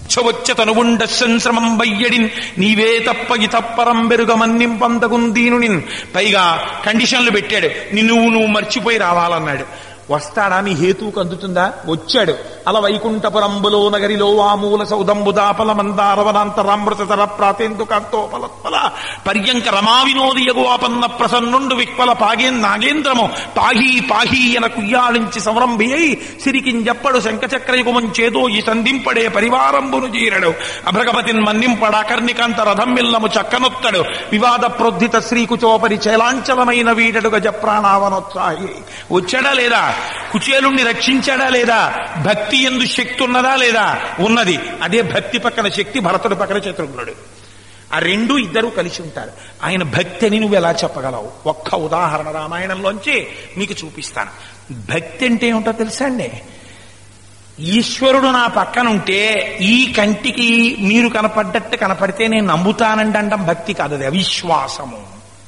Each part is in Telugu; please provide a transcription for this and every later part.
ఉచ్చవచ్చ తనువుండ సంశ్రమం వయ్యడిన్ నీవే తప్ప ఇతప్పరం బెరుగమన్నిం పంతగుందీనునిన్ పైగా కండిషన్లు పెట్టాడు నిన్ను నువ్వు మర్చిపోయి రావాలన్నాడు వస్తాడా నీ హేతువుకు అందుతుందా వచ్చాడు అల వైకుంఠపురంబులో నగరిలో వామూల సౌదంబుదాపల మందారవనాంతరామృతర ప్రాతేందుకాంతోపలత్పల పర్యంక రమా వినోదియగు ఆపన్న ప్రసన్నుండు విక్వల పాగే నాగేంద్రము పాహీ పాహీ ఎన కుయ్యాళించి సంరంభి అయి సిరికింజప్పడు శంఖచక్రయుగమం చేదో ఈ సంధింపడే పరివారంబును జీరడు అభ్రగపతిన్ మన్నింపడ కర్ణికాంత రథం మిల్లము చక్కనొత్తడు వివాద ప్రోద్ధిత శ్రీకుచోపరి చైలాంచలమైన వీడడు గజ ప్రాణావనోత్సాహి వచ్చాడా లేదా కుచేలుణ్ణి రక్షించాడా లేదా భక్తి ఎందు శక్తి ఉన్నదా లేదా ఉన్నది అదే భక్తి పక్కన శక్తి భరతుడి పక్కన శత్రుఘ్నుడు ఆ రెండు ఇద్దరు కలిసి ఉంటారు ఆయన భక్తి అని నువ్వు ఎలా చెప్పగలవు ఒక్క ఉదాహరణ రామాయణంలోంచి మీకు చూపిస్తాను భక్తి అంటే ఏమిటో తెలుసా అండి ఈశ్వరుడు నా పక్కన ఉంటే ఈ కంటికి మీరు కనపడ్డట్టు కనపడితే నేను నమ్ముతానండి అంటాం భక్తి కాదు అది అవిశ్వాసము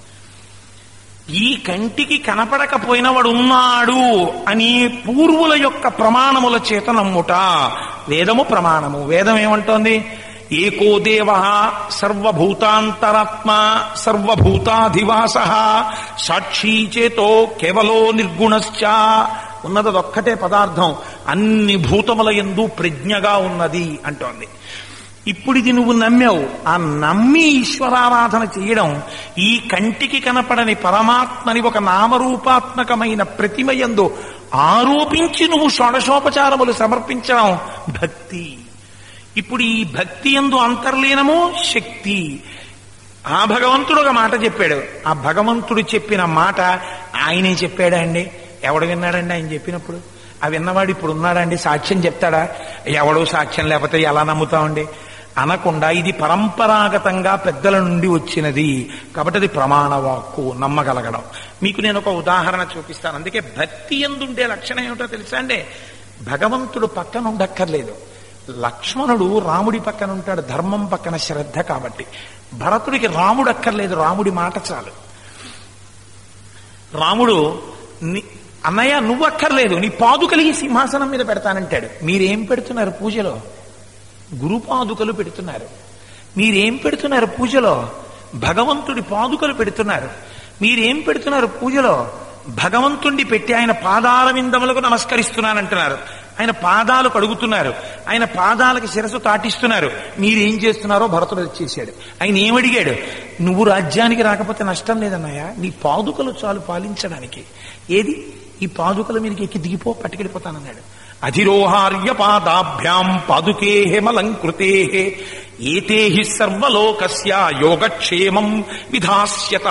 ఈ కంటికి కనపడకపోయిన వాడు ఉన్నాడు అని పూర్వుల యొక్క ప్రమాణముల చేత నమ్ముట వేదము ప్రమాణము వేదం ఏమంటోంది ఏకో దేవ సర్వభూతాంతరాత్మ సర్వభూతాధివాస సాక్షీ చేతో కేవలో నిర్గుణశ్చ ఉన్నదొక్కటే పదార్థం అన్ని భూతముల ఎందు ప్రజ్ఞగా ఉన్నది అంటోంది ఇప్పుడు ఇది నువ్వు నమ్మావు ఆ నమ్మి ఈశ్వరారాధన చేయడం ఈ కంటికి కనపడని పరమాత్మని ఒక నామరూపాత్మకమైన ప్రతిమయందు ఆరోపించి నువ్వు షోడశోపచారములు సమర్పించడం భక్తి ఇప్పుడు ఈ భక్తి ఎందు అంతర్లీనము శక్తి ఆ భగవంతుడు ఒక మాట చెప్పాడు ఆ భగవంతుడు చెప్పిన మాట ఆయనే చెప్పాడా అండి ఎవడు విన్నాడండి ఆయన చెప్పినప్పుడు ఆ విన్నవాడు ఇప్పుడు ఉన్నాడండి సాక్ష్యం చెప్తాడా ఎవడో సాక్ష్యం లేకపోతే ఎలా నమ్ముతామండి అనకుండా ఇది పరంపరాగతంగా పెద్దల నుండి వచ్చినది కాబట్టి అది ప్రమాణవాక్కు నమ్మగలగడం మీకు నేను ఒక ఉదాహరణ చూపిస్తాను అందుకే భక్తి ఎందుండే లక్షణం ఏమిటో తెలుసా అండి భగవంతుడు పక్కన ఉండక్కర్లేదు లక్ష్మణుడు రాముడి పక్కన ఉంటాడు ధర్మం పక్కన శ్రద్ధ కాబట్టి భరతుడికి రాముడు అక్కర్లేదు రాముడి మాట చాలు రాముడు ని- అన్నయ్య నువ్వు అక్కర్లేదు నీ పాదుకలు ఈ సింహాసనం మీద పెడతానంటాడు మీరేం పెడుతున్నారు పూజలో గురు పాదుకలు పెడుతున్నారు మీరేం పెడుతున్నారు పూజలో భగవంతుడి పాదుకలు పెడుతున్నారు మీరేం పెడుతున్నారు పూజలో భగవంతుణ్ణి పెట్టి ఆయన పాదాల విందములకు నమస్కరిస్తున్నానంటున్నారు ఆయన పాదాలు కడుగుతున్నారు ఆయన పాదాలకి శిరస్సు తాటిస్తున్నారు మీరేం చేస్తున్నారో భరతుడు వచ్చేసాడు ఆయన ఏమడిగాడు నువ్వు రాజ్యానికి రాకపోతే నష్టం లేదన్నయ్య నీ పాదుకలు చాలు పాలించడానికి ఏది ఈ పాదుకల మీదకి ఎక్కి దిగిపో పట్టుకెళ్ళిపోతానన్నాడు అధిరోహార్య పాదాభ్యాం పాదుకే హేమలంకృతే ఏతే హి సర్వలోకస్య యోగక్షేమం విధాస్యత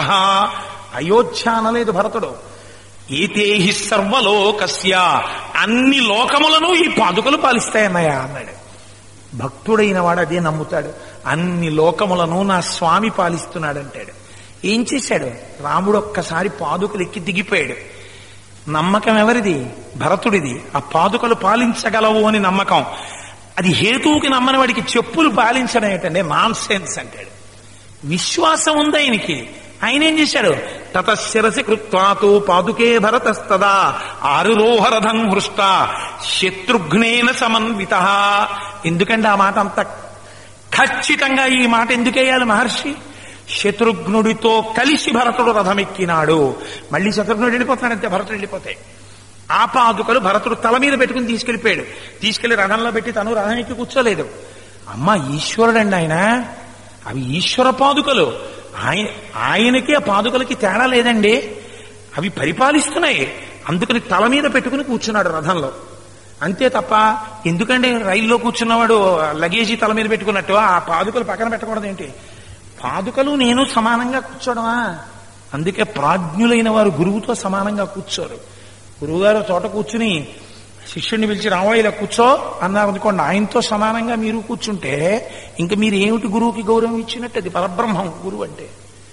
అయోధ్య అనలేదు భరతుడు ఏతే హి సర్వలోకస్య అన్ని లోకములను ఈ పాదుకలు పాలిస్తాయన్నయ్య అన్నాడు భక్తుడైన వాడు అదే నమ్ముతాడు అన్ని లోకములను నా స్వామి పాలిస్తున్నాడంటాడు ఏం చేశాడు రాముడు ఒక్కసారి పాదుకలు ఎక్కి దిగిపోయాడు నమ్మకం ఎవరిది భరతుడిది ఆ పాదుకలు పాలించగలవు అని నమ్మకం అది హేతువుకి నమ్మని వాడికి చెప్పులు పాలించడం ఏంటంటే నాన్ సెన్స్ అంటాడు విశ్వాసం ఉంది ఆయనకి ఆయన ఏం చేశాడు తతశిరసి కృత్వాతో పాదుకే భరతస్తదా ఆరురోహరథం హృష్ట శత్రుఘ్నేన సమన్విత ఎందుకంటే ఆ మాట అంత ఖచ్చితంగా ఈ మాట ఎందుకేయాలి మహర్షి శత్రుఘ్నుడితో కలిసి భరతుడు రథమెక్కినాడు మళ్ళీ శత్రుఘ్నుడు వెళ్ళిపోతాడంతే భరతుడు వెళ్ళిపోతే ఆ పాదుకలు భరతుడు తల మీద పెట్టుకుని తీసుకెళ్లిపోయాడు తీసుకెళ్లి రథంలో పెట్టి తను రథం ఎక్కి కూర్చోలేదు అమ్మ ఈశ్వరుడండి ఆయన అవి ఈశ్వర పాదుకలు ఆయన ఆయనకి ఆ పాదుకలకి తేడా లేదండి అవి పరిపాలిస్తున్నాయి అందుకని తల మీద పెట్టుకుని కూర్చున్నాడు రథంలో అంతే తప్ప ఎందుకంటే రైల్లో కూర్చున్నవాడు లగేజీ తల మీద పెట్టుకున్నట్టు ఆ పాదుకలు పక్కన పెట్టకూడదు ఏంటి పాదుకలు నేను సమానంగా కూర్చోవడమా అందుకే ప్రాజ్ఞులైన వారు గురువుతో సమానంగా కూర్చోరు గురువుగారు చోట కూర్చుని శిష్యుడిని పిలిచి రామయ్య ఇలా కూర్చో అన్నారు అనుకోండి ఆయనతో సమానంగా మీరు కూర్చుంటే ఇంకా మీరు ఏమిటి గురువుకి గౌరవం ఇచ్చినట్టు అది పరబ్రహ్మం గురువు అంటే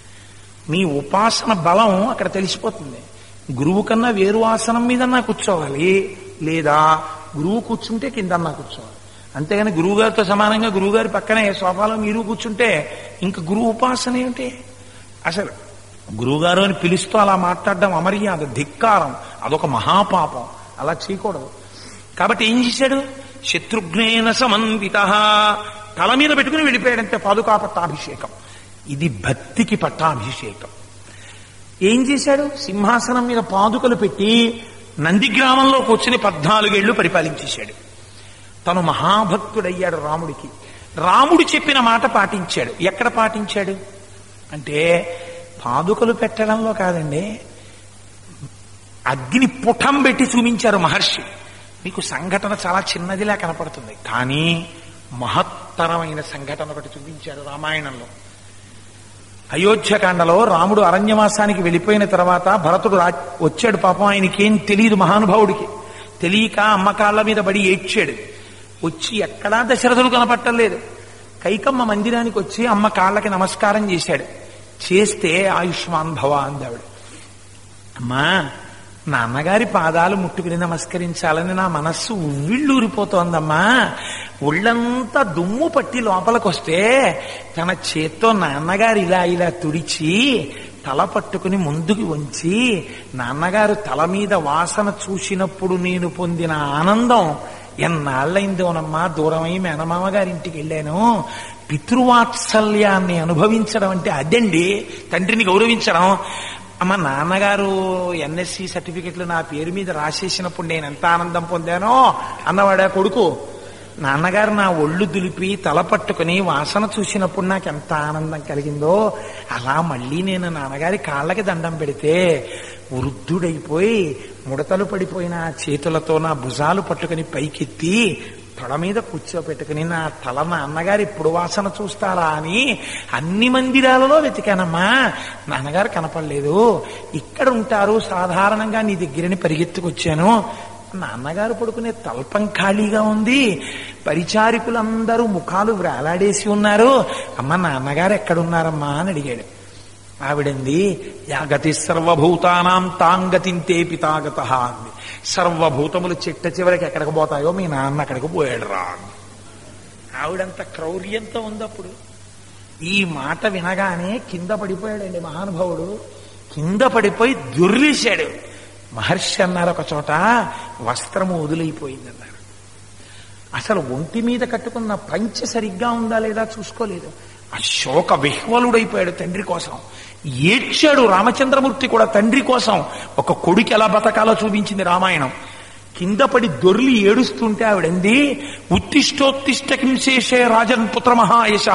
మీ ఉపాసన బలం అక్కడ తెలిసిపోతుంది గురువు కన్నా వేరు ఆసనం మీదన్నా కూర్చోవాలి లేదా గురువు కూర్చుంటే కిందన్నా కూర్చోవాలి అంతేగాని గురువుగారితో సమానంగా గురువుగారి పక్కనే సోఫాలో మీరు కూర్చుంటే ఇంకా గురువు ఉపాసన ఏమిటి అసలు గురువుగారు అని పిలుస్తూ అలా మాట్లాడడం అమర్యాద ధిక్కారం అదొక మహాపాపం అలా చేయకూడదు కాబట్టి ఏం చేశాడు శత్రుఘ్నేన సమన్విత తల మీద పెట్టుకుని వెళ్ళిపోయాడంతే పాదుకా పట్టాభిషేకం ఇది భక్తికి పట్టాభిషేకం ఏం చేశాడు సింహాసనం మీద పాదుకలు పెట్టి నందిగ్రామంలో కూర్చుని పద్నాలుగేళ్లు పరిపాలించేశాడు తను మహాభక్తుడయ్యాడు రాముడికి రాముడు చెప్పిన మాట పాటించాడు ఎక్కడ పాటించాడు అంటే పాదుకలు పెట్టడంలో కాదండి అగ్ని పుటం పెట్టి చూపించారు మహర్షి మీకు సంఘటన చాలా చిన్నదిలా కనపడుతుంది కానీ మహత్తరమైన సంఘటన ఒకటి చూపించారు రామాయణంలో అయోధ్యకాండలో రాముడు అరణ్యవాసానికి వెళ్ళిపోయిన తర్వాత భరతుడు రా వచ్చాడు పాపం ఆయనకేం తెలియదు మహానుభావుడికి తెలియక అమ్మ కాళ్ళ మీద పడి ఏడ్చాడు వచ్చి ఎక్కడా దశరథుడు కనపట్టలేదు కైకమ్మ మందిరానికి వచ్చి అమ్మ కాళ్ళకి నమస్కారం చేశాడు చేస్తే ఆయుష్మాన్ భవ అందావిడ అమ్మా నాన్నగారి పాదాలు ముట్టుకుని నమస్కరించాలని నా మనస్సు ఉవ్విళ్ళూరిపోతోందమ్మా ఒళ్ళంతా దుమ్ము పట్టి లోపలికొస్తే తన చేత్తో నాన్నగారు ఇలా ఇలా తుడిచి తల పట్టుకుని ముందుకు వంచి నాన్నగారు తల మీద వాసన చూసినప్పుడు నేను పొందిన ఆనందం ఎన్నాళ్ళైందోనమ్మా దూరమై మేనమామ గారింటికి వెళ్ళాను పితృవాత్సల్యాన్ని అనుభవించడం అంటే అదండి తండ్రిని గౌరవించడం అమ్మ నాన్నగారు ఎన్ఎస్సి సర్టిఫికెట్లు నా పేరు మీద రాసేసినప్పుడు నేను ఎంత ఆనందం పొందానో అన్నవాడా కొడుకు నాన్నగారు నా ఒళ్ళు దులిపి తల పట్టుకుని వాసన చూసినప్పుడు నాకు ఎంత ఆనందం కలిగిందో అలా మళ్ళీ నేను నాన్నగారి కాళ్ళకి దండం పెడితే వృద్ధుడైపోయి ముడతలు పడిపోయిన ఆ చేతులతో నా భుజాలు పట్టుకుని పైకెత్తి తొడ మీద కూర్చోపెట్టుకుని నా తల నా అన్నగారు ఇప్పుడు వాసన చూస్తారా అని అన్ని మందిరాలలో వెతికానమ్మా నాన్నగారు కనపడలేదు ఇక్కడ ఉంటారు సాధారణంగా నీ దగ్గరని పరిగెత్తుకొచ్చాను నాన్నగారు పడుకునే తల్పం ఖాళీగా ఉంది పరిచారికులందరూ ముఖాలు వ్రేలాడేసి ఉన్నారు అమ్మ నాన్నగారు ఎక్కడున్నారమ్మా అని అడిగాడు ఆవిడంది యాగతి సర్వభూతానాం తాంగతింతే పితాగత అంది సర్వభూతములు చిట్ట చివరికి ఎక్కడికి పోతాయో మీ నాన్న అక్కడికి పోయాడు రా అంది. ఆవిడంత క్రౌర్యంతో ఉందప్పుడు ఈ మాట వినగానే కింద పడిపోయాడండి మహానుభావుడు కింద పడిపోయి దుర్లేశాడు మహర్షి అన్నారు ఒక చోట వస్త్రము వదిలైపోయింది అన్నారు అసలు ఒంటి మీద కట్టుకున్న పంచె సరిగ్గా ఉందా లేదా చూసుకోలేదు ఆ శోక విహ్వలుడైపోయాడు తండ్రి కోసం ఏడ్చాడు రామచంద్రమూర్తి కూడా తండ్రి కోసం ఒక కొడుకు ఎలా బతకాలో చూపించింది రామాయణం కింద పడి దొర్లి ఏడుస్తుంటే ఆవిడంది ఉత్తిష్టోత్తిష్ట కింశేషే రాజన్ పుత్ర మహాయశ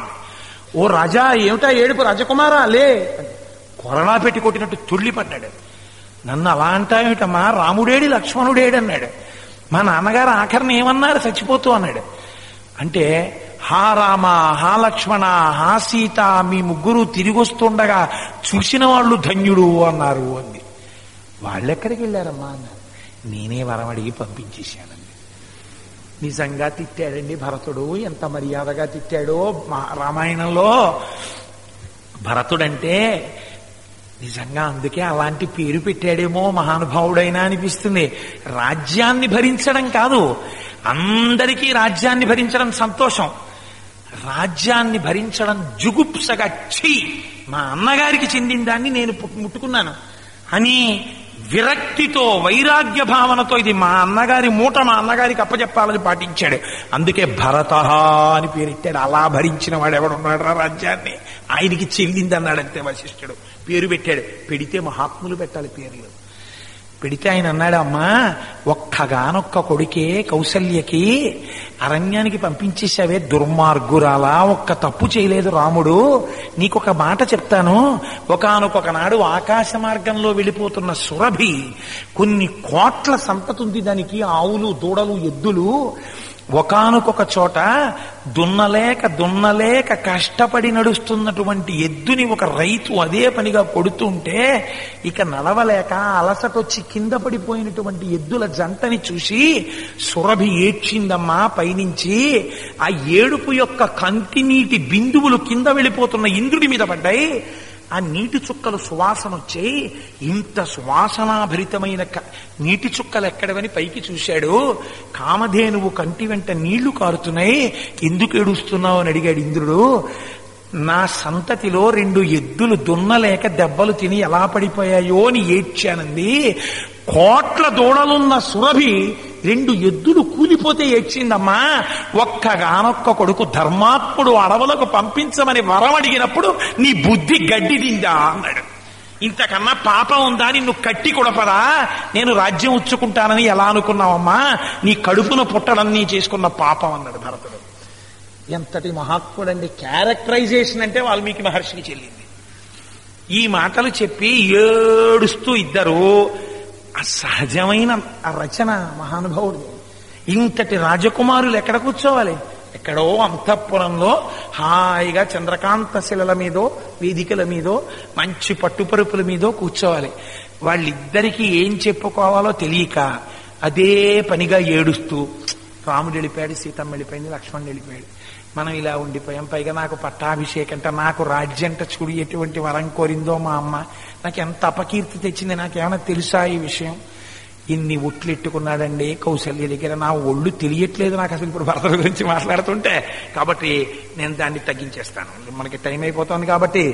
ఓ రాజా ఏమిటా ఏడుపు రాజకుమారా లే కొరడా పెట్టి కొట్టినట్టు తుళ్ళిపడ్డాడు నన్ను అలా అంటావేమిటమ్మా రాముడేడి లక్ష్మణుడేడి అన్నాడు మా నాన్నగారు ఆఖరిని ఏమన్నారు చచ్చిపోతూ అన్నాడు అంటే హా రామ హా లక్ష్మణ హా సీత మీ ముగ్గురు తిరిగి వస్తుండగా చూసిన వాళ్ళు ధన్యుడు అన్నారు అంది వాళ్ళెక్కడికి వెళ్ళారమ్మా అన్నారు నేనే వరం అడిగి పంపించేశానండి నిజంగా తిట్టాడండి భరతుడు ఎంత మర్యాదగా తిట్టాడో మా రామాయణంలో భరతుడంటే నిజంగా అందుకే అలాంటి పేరు పెట్టాడేమో మహానుభావుడైనా అనిపిస్తుంది రాజ్యాన్ని భరించడం కాదు అందరికీ రాజ్యాన్ని భరించడం సంతోషం రాజ్యాన్ని భరించడం జుగుప్సగా ఛీ మా అన్నగారికి చెందిన దాన్ని నేను పు- ముట్టుకున్నాను అని విరక్తితో వైరాగ్య భావనతో ఇది మా అన్నగారి మూట మా అన్నగారికి అప్పచెప్పాలని పాటించాడు అందుకే భరత అని పేరెట్టాడు అలా భరించిన వాడు ఎవడున్నాడు రా రాజ్యాన్ని ఆయనకి చెల్లిందన్నాడంతే వశిష్ఠుడు పేరు పెట్టాడు పెడితే మహాత్ములు పెట్టాలి పేర్లు పెడితే ఆయన అన్నాడు అమ్మా ఒక్కగానొక్క కొడుకే కౌసల్యకి అరణ్యానికి పంపించేసావే దుర్మార్గురాలా ఒక్క తప్పు చేయలేదు రాముడు నీకొక మాట చెప్తాను ఒకనొక నాడు ఆకాశ మార్గంలో వెళ్ళిపోతున్న సురభి కొన్ని కోట్ల సంపద ఉంది దానికి ఆవులు దూడలు ఎద్దులు ఒకానొక చోట దున్నలేక దున్నలేక కష్టపడి నడుస్తున్నటువంటి ఎద్దుని ఒక రైతు అదే పనిగా కొడుతుంటే ఇక నడవలేక అలసటొచ్చి కింద పడిపోయినటువంటి ఎద్దుల జంటని చూసి సురభి ఏడ్చిందమ్మా పైనుంచి ఆ ఏడుపు యొక్క కంటి నీటి బిందువులు కింద వెళ్ళిపోతున్న ఇంద్రుడి మీద పడ్డాయి ఆ నీటి చుక్కలు సువాసన వచ్చాయి ఇంత సువాసనాభరితమైన క- నీటి చుక్కలు ఎక్కడవని పైకి చూశాడు కామధేనువు కంటి వెంట నీళ్లు కారుతున్నాయి ఎందుకు ఏడుస్తున్నావు అని అడిగాడు ఇంద్రుడు నా సంతతిలో రెండు ఎద్దులు దున్నలేక దెబ్బలు తిని ఎలా పడిపోయాయో అని ఏడ్చానంది కోట్ల దూడలున్న సురభి రెండు ఎద్దులు కూలిపోతే ఏడ్చిందమ్మా ఒక్కగానొక్క కొడుకు ధర్మాత్ముడు అడవులకు పంపించమని వరం అడిగినప్పుడు నీ బుద్ధి గడ్డి తిందా అన్నాడు ఇంతకన్నా పాపం ఉందా నిన్ను కట్టి కొడపరా నేను రాజ్యం ఉచ్చుకుంటానని ఎలా అనుకున్నావమ్మా నీ కడుపున పుట్టడం నీ చేసుకున్న పాపం అన్నాడు భరతుడు ఎంతటి మహాత్ముడండి క్యారెక్టరైజేషన్ అంటే వాల్మీకి మహర్షికి చెల్లింది ఈ మాటలు చెప్పి ఏడుస్తూ ఇద్దరు ఆ సహజమైన ఆ రచన మహానుభావుడు ఇంతటి రాజకుమారులు ఎక్కడ కూర్చోవాలి ఎక్కడో అంతఃపురంలో హాయిగా చంద్రకాంత శిలల మీదో వేదికల మీదో మంచి పట్టుపరుపుల మీదో కూర్చోవాలి వాళ్ళిద్దరికీ ఏం చెప్పుకోవాలో తెలియక అదే పనిగా ఏడుస్తూ రాముడు వెళ్ళిపోయాడు సీతమ్మ వెళ్ళిపోయింది లక్ష్మణుడు వెళ్ళిపోయాడు మనం ఇలా ఉండిపోయాం పైగా నాకు పట్టాభిషేకం అంటే నాకు రాజ్యంట చూడు ఎటువంటి వరం కోరిందో మా అమ్మ నాకు ఎంత అపకీర్తి తెచ్చింది నాకేమైనా తెలుసా ఈ విషయం ఇన్ని ఒట్లెట్టుకున్నాడండి కౌశల్య దగ్గర నా ఒళ్ళు తెలియట్లేదు నాకు అసలు ఇప్పుడు భర్తల గురించి మాట్లాడుతుంటే కాబట్టి నేను దాన్ని తగ్గించేస్తాను మనకి టైం అయిపోతుంది కాబట్టి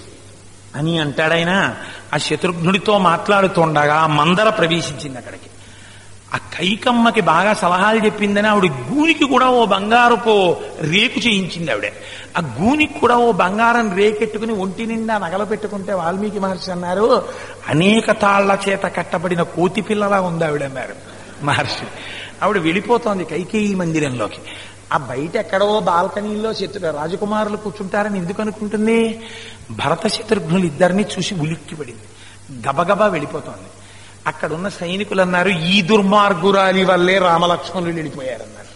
అని అంటాడైనా ఆ శత్రుఘ్నుడితో మాట్లాడుతుండగా మందర ప్రవేశించింది అక్కడికి ఆ కైకమ్మకి బాగా సలహాలు చెప్పిందని ఆవిడ గూనికి కూడా ఓ బంగారపు రేకు చేయించింది ఆవిడ ఆ గూనికి కూడా ఓ బంగారం రేకెట్టుకుని ఒంటి నిండా నగలు పెట్టుకుంటే వాల్మీకి మహర్షి అన్నారు అనేక తాళ్ల చేత కట్టబడిన కోతి పిల్లలా ఉంది ఆవిడ అన్నారు మహర్షి ఆవిడ వెళ్ళిపోతోంది కైకేయి మందిరంలోకి ఆ బయట ఎక్కడో బాల్కనీలో శత్రు రాజకుమారులు కూర్చుంటారని ఎందుకు అనుకుంటుంది భరత శత్రుఘ్నులు ఇద్దరిని చూసి ఉలిక్కి పడింది గబగబా వెళ్ళిపోతోంది అక్కడున్న సైనికులు అన్నారు ఈ దుర్మార్గురాలి వల్లే రామలక్ష్మణులు వెళ్ళిపోయారన్నారు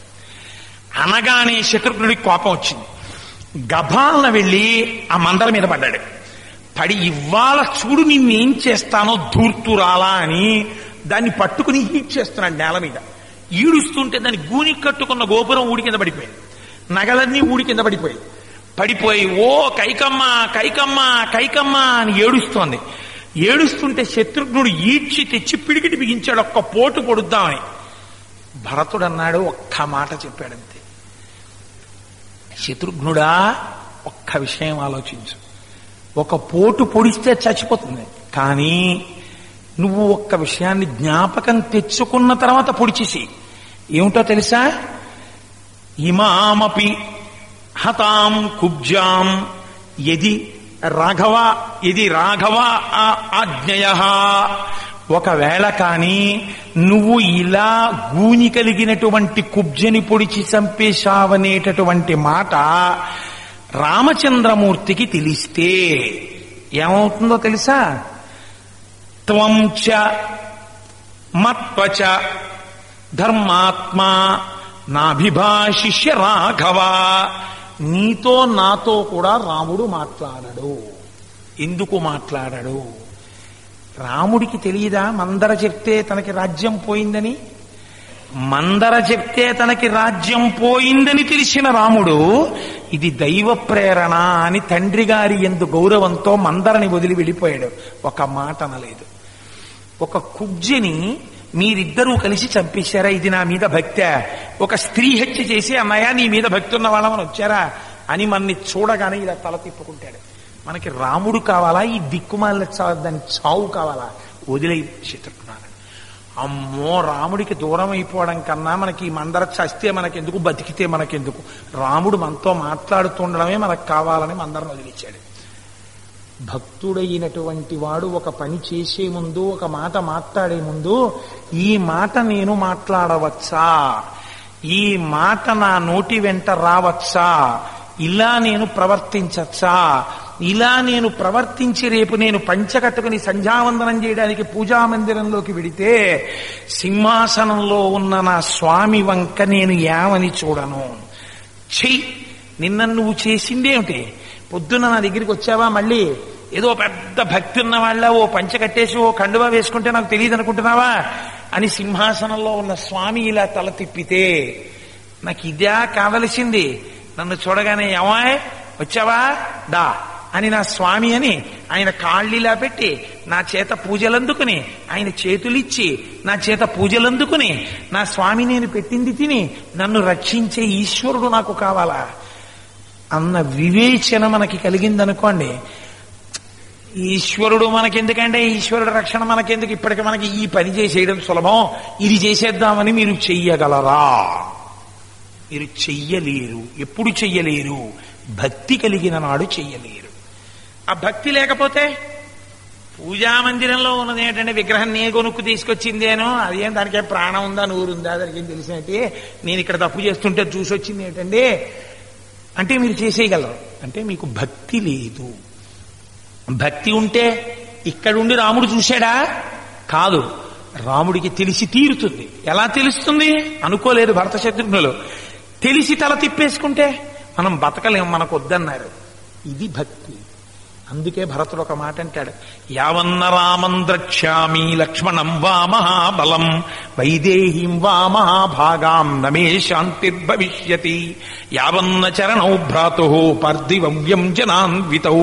అనగానే శత్రుఘ్నుడికి కోపం వచ్చింది గభాలన వెళ్ళి ఆ మందర మీద పడ్డాడు పడి ఇవాళ చూడు నిన్నేం చేస్తానో ధూర్తురాలా అని దాన్ని పట్టుకుని హీట్ చేస్తున్నాడు నేల మీద ఈడుస్తుంటే దాన్ని గూని కట్టుకున్న గోపురం ఊడి కింద పడిపోయింది నగలన్నీ ఊడి కింద పడిపోయి పడిపోయి ఓ కైకమ్మ కైకమ్మ కైకమ్మ అని ఏడుస్తోంది ఏడుస్తుంటే శత్రుఘ్నుడు ఈడ్చి తెచ్చి పిడికిటి బిగించాడు ఒక్క పోటు పొడుద్దామని భరతుడు అన్నాడు ఒక్క మాట చెప్పాడంతే శత్రుఘ్నుడా ఒక్క విషయం ఆలోచించు ఒక పోటు పొడిస్తే చచ్చిపోతుంది కానీ నువ్వు ఒక్క విషయాన్ని జ్ఞాపకం తెచ్చుకున్న తర్వాత పొడిచేసి ఏమిటో తెలుసా ఇమామపి హతాం కుబ్జాం ఎది రాఘవ ఇది రాఘవ ఆజ్ఞయ ఒకవేళ కాని నువ్వు ఇలా గూని కలిగినటువంటి కుబ్జని పొడిచి చంపేశావనేటటువంటి మాట రామచంద్రమూర్తికి తెలిస్తే ఏమవుతుందో తెలుసా త్వం చ మత్వచ ధర్మాత్మా నాభిభాషిష్య రాఘవ నీతో నాతో కూడా రాముడు మాట్లాడడు ఎందుకు మాట్లాడడు రాముడికి తెలియదా మందర చెప్తే తనకి రాజ్యం పోయిందని మందర చెప్తే తనకి రాజ్యం పోయిందని తెలిసిన రాముడు ఇది దైవ ప్రేరణ అని తండ్రి గారి ఎందు గౌరవంతో మందరని వదిలి వెళ్ళిపోయాడు ఒక మాట అనలేదు ఒక కుబ్జిని మీరిద్దరూ కలిసి చంపేశారా ఇది నా మీద భక్తే ఒక స్త్రీ హత్య చేసి అన్నయ్య నీ మీద భక్తి ఉన్న వాళ్ళమని వచ్చారా అని మన్ని చూడగానే ఇలా తల తిప్పుకుంటాడు మనకి రాముడు కావాలా ఈ దిక్కుమాల దాని చావు కావాలా వదిలే శత్రుఘ్నాడు అమ్మో రాముడికి దూరం అయిపోవడం కన్నా మనకి ఈ మందర చస్తే మనకెందుకు బతికితే మనకెందుకు రాముడు మనతో మాట్లాడుతుండడమే మనకు కావాలని మందరం వదిలిచ్చాడు భక్తుడైనటువంటి వాడు ఒక పని చేసే ముందు ఒక మాట మాట్లాడే ముందు ఈ మాట నేను మాట్లాడవచ్చా ఈ మాట నా నోటి వెంట రావచ్చా ఇలా నేను ప్రవర్తించచ్చా ఇలా నేను ప్రవర్తించి రేపు నేను పంచకట్టుకుని సంధ్యావందనం చేయడానికి పూజా మందిరంలోకి వెడితే సింహాసనంలో ఉన్న నా స్వామి వంక నేను ఏమని చూడను చెయ్యి నిన్న నువ్వు చేసిందేమిటి పొద్దున్న నా దగ్గరికి వచ్చావా మళ్ళీ ఏదో పెద్ద భక్తి ఉన్న వాళ్ళ ఓ పంచ కట్టేసి ఓ కండువా వేసుకుంటే నాకు తెలియదు అనుకుంటున్నావా అని సింహాసనంలో ఉన్న స్వామి ఇలా తల తిప్పితే నాకు ఇదే కావలసింది నన్ను చూడగానే ఏమాయ్ వచ్చావా దా అని నా స్వామి అని ఆయన కాళ్ళిలా పెట్టి నా చేత పూజలందుకుని ఆయన చేతులిచ్చి నా చేత పూజలందుకుని నా స్వామి నేను పెట్టింది తిని నన్ను రక్షించే ఈశ్వరుడు నాకు కావాలా అన్న వివేచన మనకి కలిగిందనుకోండి ఈశ్వరుడు మనకెందుకంటే ఈశ్వరుడు రక్షణ మనకెందుకు ఇప్పటికి మనకి ఈ పని చేసేయడం సులభం ఇది చేసేద్దామని మీరు చెయ్యగలరా మీరు చెయ్యలేరు ఎప్పుడు చెయ్యలేరు భక్తి కలిగిన నాడు చెయ్యలేరు ఆ భక్తి లేకపోతే పూజా మందిరంలో ఉన్నది ఏంటంటే విగ్రహం నే కొనుక్కు తీసుకొచ్చిందేనో అదేం దానికే ప్రాణం ఉందా నూరుందా దానికి ఏం తెలిసినట్టే నేను ఇక్కడ తప్పు చేస్తుంటే చూసి వచ్చింది ఏంటంటే అంటే మీరు చేసేయగలరు అంటే మీకు భక్తి లేదు భక్తి ఉంటే ఇక్కడుండి రాముడు చూశాడా కాదు రాముడికి తెలిసి తీరుతుంది ఎలా తెలుస్తుంది అనుకోలేదు భరత శత్రుఘ్నులు తెలిసి తల తిప్పేసుకుంటే మనం బతకలేం మనకు వద్దన్నారు ఇది భక్తి అందుకే భరతుడు ఒక మాట అంటాడు యావన్న రామం ద్రక్ష్యామి లక్ష్మణం వా మహాబలం వైదేహీం వా మహాభాగాం నమే శాంతిర్భవిష్యతి యావన్న చరణౌ భ్రాతు పార్థివ్యం జనాన్వితౌ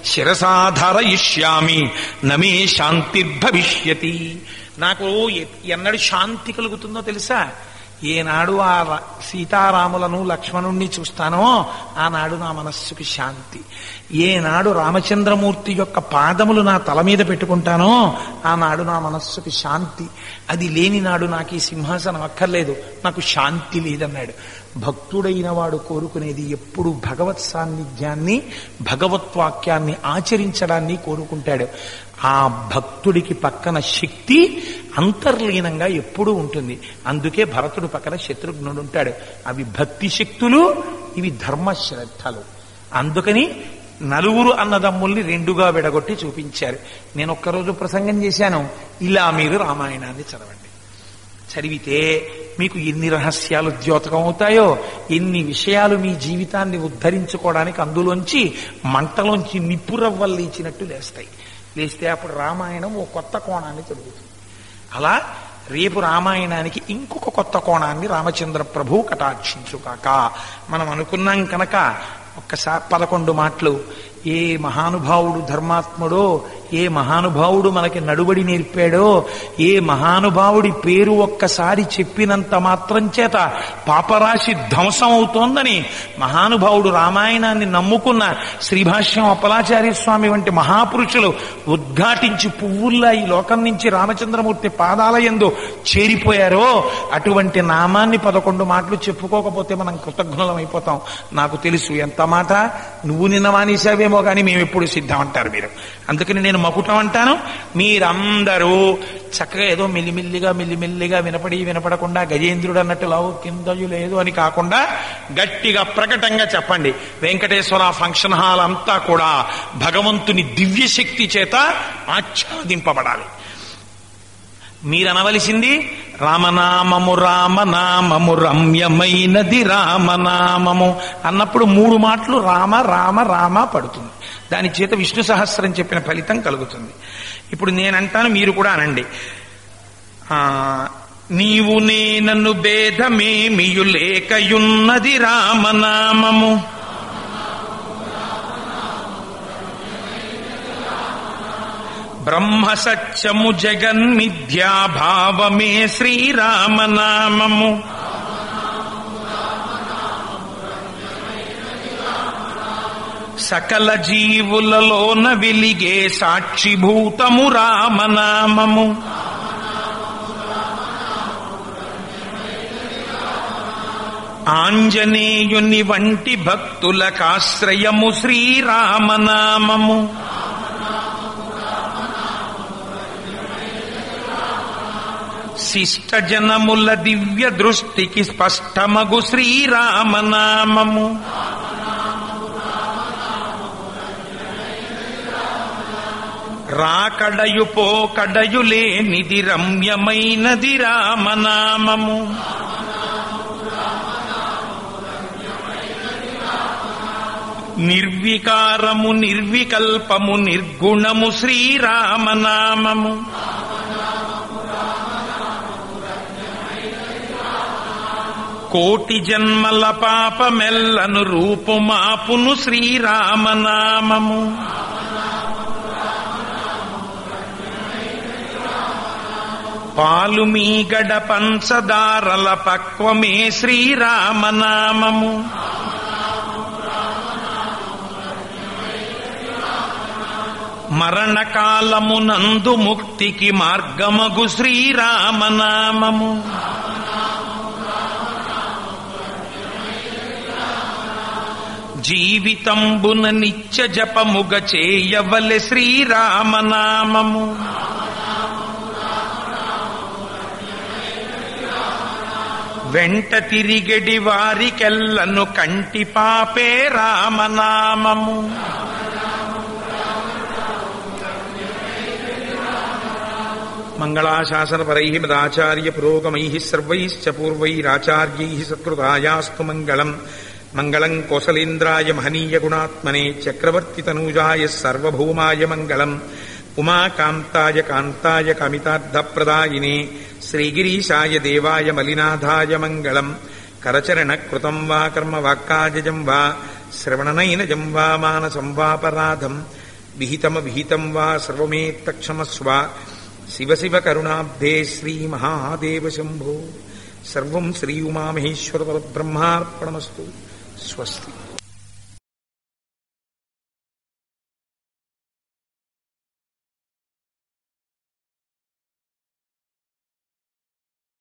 శిరసాధారయిష్యామి నమే శాంతిర్భవిష్యతి నాకు ఎ- ఎన్నడు శాంతి కలుగుతుందో తెలుసా ఏనాడు ఆ ర- సీతారాములను లక్ష్మణుణ్ణి చూస్తానో ఆనాడు నా మనస్సుకి శాంతి ఏనాడు రామచంద్రమూర్తి యొక్క పాదములు నా తల మీద పెట్టుకుంటానో ఆనాడు నా మనస్సుకి శాంతి అది లేని నాడు నాకు ఈ సింహాసనం అక్కర్లేదు నాకు శాంతి లేదన్నాడు భక్తుడైన వాడు కోరుకునేది ఎప్పుడు భగవత్ సాన్నిధ్యాన్ని భగవత్వాక్యాన్ని ఆచరించడాన్ని కోరుకుంటాడు ఆ భక్తుడికి పక్కన శక్తి అంతర్లీనంగా ఎప్పుడూ ఉంటుంది అందుకే భరతుడు పక్కన శత్రుఘ్నుడు ఉంటాడు అవి భక్తి శక్తులు ఇవి ధర్మశ్రద్ధలు అందుకని నలుగురు అన్నదమ్ముల్ని రెండుగా విడగొట్టి చూపించారు నేను ఒక్కరోజు ప్రసంగం చేశాను ఇలా మీరు రామాయణాన్ని చదవండి చదివితే మీకు ఎన్ని రహస్యాలు ద్యోతకం అవుతాయో ఎన్ని విషయాలు మీ జీవితాన్ని ఉద్ధరించుకోవడానికి అందులోంచి మంటలోంచి నిప్పురవ్వలు లేచినట్టు లేస్తాయి లేస్తే అప్పుడు రామాయణం ఓ కొత్త కోణాన్ని తొలుగుతుంది అలా రేపు రామాయణానికి ఇంకొక కొత్త కోణాన్ని రామచంద్ర ప్రభు కటాక్షించుకాక మనం అనుకున్నాం కనుక ఒక్కసారి పదకొండు మాటలు ఏ మహానుభావుడు ధర్మాత్ముడో ఏ మహానుభావుడు మనకి నడుబడి నేర్పాడో ఏ మహానుభావుడి పేరు ఒక్కసారి చెప్పినంత మాత్రం చేత పాపరాశి ధ్వంసం అవుతోందని మహానుభావుడు రామాయణాన్ని నమ్ముకున్న శ్రీభాష్యం అప్పలాచార్య స్వామి వంటి మహాపురుషులు ఉద్ఘాటించి పువ్వుల్లా ఈ లోకం నుంచి రామచంద్రమూర్తి పాదాల యందు చేరిపోయారో అటువంటి నామాన్ని పదకొండు మాటలు చెప్పుకోకపోతే మనం కృతజ్ఞులం అయిపోతాం నాకు తెలుసు ఎంత మాట నువ్వు నిన్న మానేశావేమో కానీ మేము ఎప్పుడు సిద్ధం అంటారు మీరు అందుకని నేను మకుటం అంటాను మీరందరూ చక్కగా ఏదో మెల్లిమెల్లిగా మెల్లిమెల్లిగా వినపడి వినపడకుండా గజేంద్రుడు అన్నట్టు లావు కిందయు లేదు అని కాకుండా గట్టిగా ప్రకటంగా చెప్పండి వెంకటేశ్వర ఫంక్షన్ హాల్ అంతా కూడా భగవంతుని దివ్య శక్తి చేత ఆచ్ఛాదింపబడాలి మీరనవలసింది రామనామము రామనామము రమ్యమైనది రామనామము అన్నప్పుడు మూడు మాటలు రామ రామ రామ పడుతుంది దాని చేత విష్ణు సహస్రం చెప్పిన ఫలితం కలుగుతుంది ఇప్పుడు నేనంటాను మీరు కూడా అనండి ఆ నీవు నేనను భేదమేమియు లేకయున్నది రామనామము బ్రహ్మ సత్యము జగన్మిథ్యా భావమే శ్రీరామనామము సకల జీవులలోన వెలిగే సాక్షిభూతము రామనామము ఆంజనేయుని వంటి భక్తులకాశ్రయము శ్రీరామనామము శిష్ట జనముల దివ్య దృష్టికి స్పష్టమగు శ్రీరామనామము రాకడయు పోకడయు లేనిది రమ్యమైనది రామనామము నిర్వికారము నిర్వికల్పము నిర్గుణము శ్రీరామనామము కోటి జన్మల పాపమెల్లను రూపుమాపును శ్రీరామనామము పాలు మీగడ పంచదారల పక్వమే శ్రీరామనామము మరణకాలమునందు ముక్తికి మార్గమగు శ్రీరామనామము జీవితంబున నిత్య జపముగ చేయవలె శ్రీరామనామము వెంట తిరిగెడి వారికెల్లను కంటి పాపే రామనామము మంగళాశాసనపరై మదాచార్య పురోగమై సర్వైశ్చ పూర్వైరాచార్యై సత్కృతాయాస్తు మంగళం మంగళం కోసలేంద్రాయ మహనీయ గుణాత్మనే చక్రవర్తి తనూజాయ సర్వభౌమాయ మంగళం ఉమాకాంతాయ కాంతాయ కమితార్థప్రదాయినే శ్రీగిరీశాయ దేవాయ మలినాథాయ మంగళం కరచరణ కృతం వా కర్మ వాక్కాజం వా శ్రవణనైనజం వా మానసం వాపరాధం విహితమ విహితం వా సర్వమేత్తక్షమస్వ శివ శివ కరుణాబ్ధే శ్రీ మహాదేవ శంభో సర్వం శ్రీ ఉమామహేశ్వర బ్రహ్మార్పణమస్తు స్వస్తి